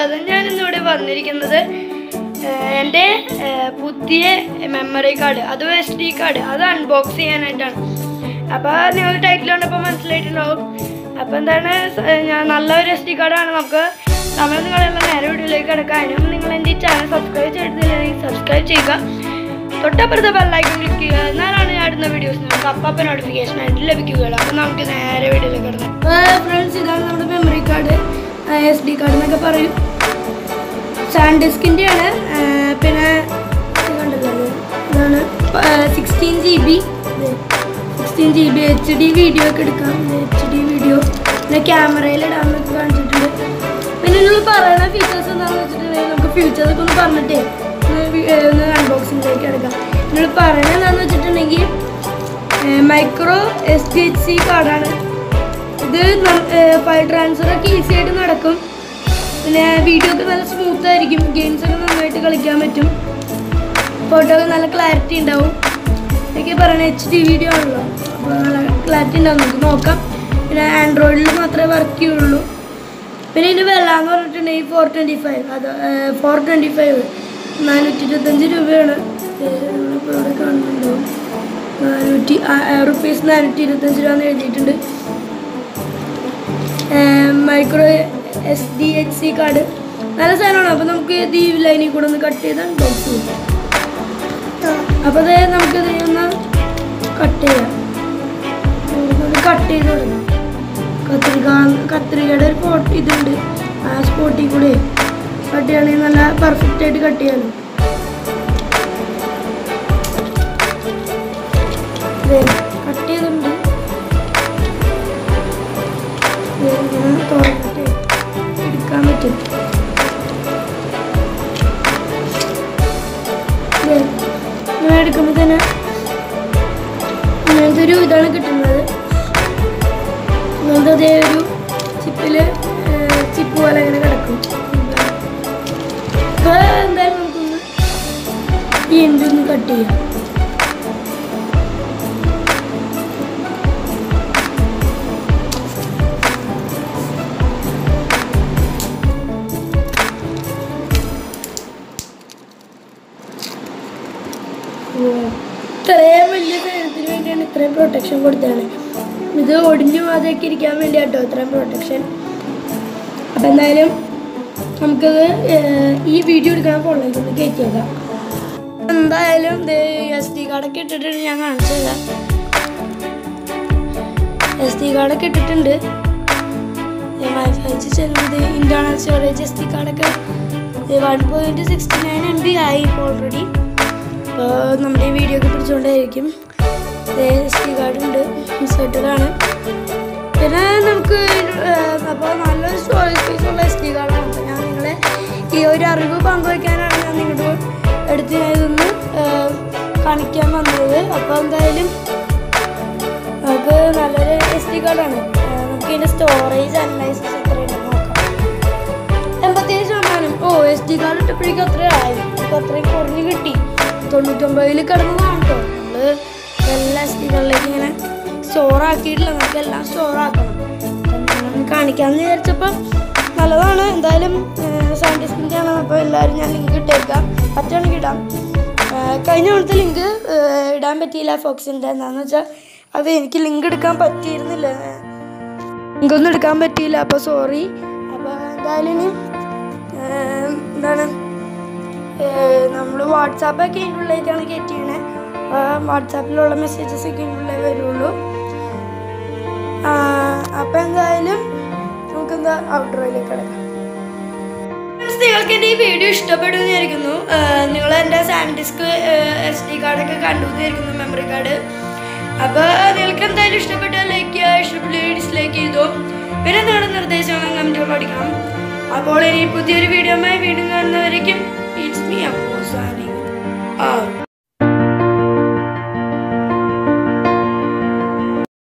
സ്വാഗതം ഞാൻ ഇന്നിവിടെ വന്നിരിക്കുന്നത് ഏഹ്, എൻ്റെ ഏഹ്, പുതിയ മെമ്മറി കാർഡ് അതും എസ് ഡി കാർഡ് അത് അൺബോക്സ് ചെയ്യാനായിട്ടാണ് അപ്പോൾ നിങ്ങൾ ടൈറ്റിൽ കണ്ടപ്പോൾ മനസ്സിലായിട്ടുണ്ടാവും അപ്പോൾ എന്താണ് സ- ഞാൻ നല്ലൊരു എസ് ഡി കാർഡാണ് നമുക്ക് നമ്മൾ നിങ്ങളെല്ലാം നേരെ വീഡിയോയിലേക്ക് കിടക്കാം അതിനും നിങ്ങൾ എൻ്റെ ഈ ചാനൽ സബ്സ്ക്രൈബ് ചെയ്തിട്ടില്ലെങ്കിൽ സബ്സ്ക്രൈബ് ചെയ്യുക തൊട്ടപ്പുറത്തെ ബെല്ലൈക്കൺ ക്ലിക്ക് ചെയ്യുക എന്നാലാണ് ഞാൻ ഇടുന്ന വീഡിയോസ് നമുക്ക് അപ്പം നോട്ടിഫിക്കേഷൻ ആയിട്ട് ലഭിക്കുകയുള്ളൂ അപ്പം നമുക്ക് നേരെ വീഡിയോയിലേക്ക് കിടക്കാം ഫ്രണ്ട്സ് ഇതാണ് നമ്മുടെ memory card S D card എന്നൊക്കെ പറയും സാൻ ഡിസ്കിൻ്റെയാണ് പിന്നെ ഇത് കണ്ടല്ലോ ഇത്. ഇതാണ് sixteen G B sixteen G B H D video ഒക്കെ എടുക്കാം എച്ച് ഡി വീഡിയോ പിന്നെ ക്യാമറയിൽ ഇടാമെന്നൊക്കെ കാണിച്ചിട്ടുണ്ട് പിന്നെ നിങ്ങൾ പറയുന്ന ഫീച്ചേഴ്സ് എന്താണെന്ന് വെച്ചിട്ടുണ്ടെങ്കിൽ നമുക്ക് ഫീച്ചേഴ്സൊക്കെ ഒന്ന് പറഞ്ഞിട്ടേ ഒന്ന് വി- ഏർ ഒന്ന് അൺബോക്സിങ്ങിലേക്ക് എടുക്കാം നിങ്ങൾ പറയുന്നത് എന്താണെന്ന് വെച്ചിട്ടുണ്ടെങ്കിൽ micro S D H C കാർഡാണ് ഇത് ഫയൽ ട്രാൻസ്ഫർ ഒക്കെ ഈസി ആയിട്ട് നടക്കും പിന്നെ വീഡിയോ ഒക്കെ നല്ല സ്മൂത്ത് ആയിരിക്കും ഗെയിംസ് ഒക്കെ നന്നായിട്ട് കളിക്കാൻ പറ്റും ഫോട്ടോ ഒക്കെ നല്ല ക്ലാരിറ്റി ഉണ്ടാവും ഇതൊക്കെ പറയണ എച്ച് ഡി വീഡിയോ ആണല്ലോ അപ്പോൾ നല്ല ക്ലാരിറ്റി ഉണ്ടാവും നമുക്ക് നോക്കാം പിന്നെ ആൻഡ്രോയിഡിൽ മാത്രമേ വർക്ക് ചെയ്യുള്ളൂ പിന്നെ ഇതിന് വില എന്ന് പറഞ്ഞിട്ടുണ്ടെങ്കിൽ ഫോർ ട്വൻറ്റി ഫൈവ് അത് ഫോർ ട്വൻറ്റി ഫൈവ് നാനൂറ്റി ഇരുപത്തഞ്ച് രൂപയാണ് ഇപ്പോൾ ഇവിടെ കാണുന്നുണ്ടാവും നാനൂറ്റി റുപ്പീസ് നാനൂറ്റി ഇരുപത്തഞ്ച് രൂപ എന്ന് എഴുതിയിട്ടുണ്ട് micro S D H C card നല്ല സാധനമാണ് അപ്പോൾ നമുക്ക് ഇത് ഈ ലൈനിൽ കൂടെ ഒന്ന് കട്ട് ചെയ്ത് അൺബോക്സ് ചെയ്യാം അപ്പോൾ അത് നമുക്കിത് ഒന്ന് കട്ട് ചെയ്യാം കട്ട് ചെയ്ത് തുടങ്ങാം കത്രിക കത്രികയുടെ ഒരു ഫോട്ടോ ഇതുണ്ട് ആ സ്പോട്ടിൽ കൂടെ കട്ട് ചെയ്യണമെങ്കിൽ നല്ല പെർഫെക്റ്റ് ആയിട്ട് കട്ട് ചെയ്യാമല്ലോ കട്ട് ചെയ്തിട്ടുണ്ട് ഇങ്ങനെ തുറന്നിട്ട് എടുക്കാൻ പറ്റും ദേ, ഇങ്ങനെ എടുക്കുമ്പോൾ തന്നെ ഇങ്ങനത്തെ ഒരു ഇതാണ് കിട്ടുന്നത് ഇങ്ങനത്തെ അതേ ഒരു ചിപ്പില് ചിപ്പ് പോലെ ഇങ്ങനെ കിടക്കും അപ്പോൾ എന്തായാലും നമുക്കൊന്ന് ഈ എൻഡ് ഒന്ന് കട്ട് ചെയ്യാം ഇത്രയും വലിയ സാധനത്തിന് വേണ്ടിയാണ് ഇത്രയും പ്രൊട്ടക്ഷൻ കൊടുത്തതാണ് ഇത് ഒടിഞ്ഞു പോകാതെയൊക്കെ ഇരിക്കാൻ വേണ്ടിയാട്ടോ ഇത്രയും പ്രൊട്ടക്ഷൻ അപ്പം എന്തായാലും നമുക്കത് ഏർ, ഈ വീഡിയോ എടുക്കാൻ ഫോണിലേക്ക് ഒന്ന് കയറ്റി വെക്കാം എന്തായാലും എസ് ഡി കാർഡൊക്കെ ഇട്ടിട്ടുണ്ട് ഞാൻ കാണിച്ചു തരാം എസ് ഡി കാർഡൊക്കെ ഇട്ടിട്ടുണ്ട് വൈഫൈ ചെല്ലുന്നത് ഇൻറ്റേർണൽ സ്റ്റോറേജ് എസ് ഡി കാർഡൊക്കെ one point sixty nine M B ആയി ഇപ്പോൾ ഓൾറെഡി അപ്പോൾ നമ്മുടെ ഈ വീഡിയോ ഒക്കെ പിടിച്ചുകൊണ്ടായിരിക്കും എസ് ഡി കാർഡ് ഉണ്ട് ഇൻസേർട്ടഡാണ് പിന്നെ നമുക്ക് അപ്പോൾ നല്ലൊരു സ്റ്റോറേജ് സ്പേസ് ഉള്ള എസ് ഡി കാർഡാണ് അപ്പോൾ ഞാൻ നിങ്ങളെ ഈ ഒരു അറിവ് പങ്കുവയ്ക്കാനാണ് ഞാൻ നിങ്ങളുടെ അടുത്ത് ഞാൻ ഇതൊന്ന് ഏർ, കാണിക്കാൻ വന്നത് അപ്പോൾ എന്തായാലും നമുക്ക് നല്ലൊരു എസ് ഡി കാർഡാണ് നമുക്ക് ഇതിൻ്റെ സ്റ്റോറേജ് അനലൈസിസ് എത്രയുണ്ടെന്ന് നോക്കാം എൺപത്തേഴ് ശതമാനം ഓ എസ് ഡി കാർഡ് ഇട്ടപ്പോഴേക്കും അത്രയായി അപ്പോൾ അത്രയും കുറഞ്ഞ് കിട്ടി തൊണ്ണൂറ്റൊമ്പതിൽ കിടന്നതാണ് കേട്ടോ നമ്മൾ എല്ലാ എസ് ഡി കാർഡിലേക്ക് ഇങ്ങനെ സ്റ്റോർ ആക്കിയിട്ടില്ല നമുക്ക് എല്ലാം സ്റ്റോർ ആക്കണം അപ്പം കാണിക്കാമെന്ന് വിചാരിച്ചപ്പോൾ നല്ലതാണ് എന്തായാലും സയൻറ്റിസ്റ്റിൻ്റെ ആണ് അപ്പോൾ എല്ലാവരും ഞാൻ ലിങ്ക് ഇട്ടേക്കാം പറ്റുകയാണെങ്കിൽ ഇടാം ഏഹ് കഴിഞ്ഞ തവണത്തെ ലിങ്ക് ഇടാൻ പറ്റിയില്ല ഫോക്സിൻ്റെ എന്താണെന്ന് വെച്ചാൽ അത് എനിക്ക് ലിങ്ക് എടുക്കാൻ പറ്റിയിരുന്നില്ല ലിങ്കൊന്നും എടുക്കാൻ പറ്റിയില്ല അപ്പോൾ സോറി അപ്പോൾ എന്തായാലും ഇനി ഏഹ് എന്താണ് നമ്മൾ വാട്സാപ്പൊക്കെ ഇതിൻ്റെ ഉള്ളിലേക്കാണ് കയറ്റിയണേ വാട്സാപ്പിലുള്ള മെസ്സേജസ് ഒക്കെ ഇതിൻ്റെ ഉള്ളിൽ വരുള്ളൂ അപ്പം എന്തായാലും നമുക്കെന്താ ഔട്ട്ഡോറിലേക്ക് കിടക്കാം നിങ്ങൾക്ക് എൻ്റെ ഈ വീഡിയോ ഇഷ്ടപ്പെട്ടു എന്ന് വിചാരിക്കുന്നു നിങ്ങൾ എൻ്റെ സാൻഡിസ്ക് എസ് ഡി കാർഡൊക്കെ കണ്ടു എന്ന് വിചാരിക്കുന്നു മെമ്മറി കാർഡ് അപ്പോൾ നിങ്ങൾക്ക് എന്തായാലും ഇഷ്ടപ്പെട്ടാൽ ലൈക്ക് ചെയ്യുക ഇഷ്ടപ്പെട്ടില്ലെങ്കിൽ ഡിസ്ലൈക്ക് ചെയ്തു പിന്നെ നിങ്ങളുടെ നിർദ്ദേശങ്ങൾ കമൻറ്റുകൾ അടിക്കണം അപ്പോൾ ഇനി പുതിയൊരു വീഡിയോ വീണ്ടും കാണുന്നവരേക്കും ഇറ്റ്സ് മീ അപ്പോ സാനിങ് ആ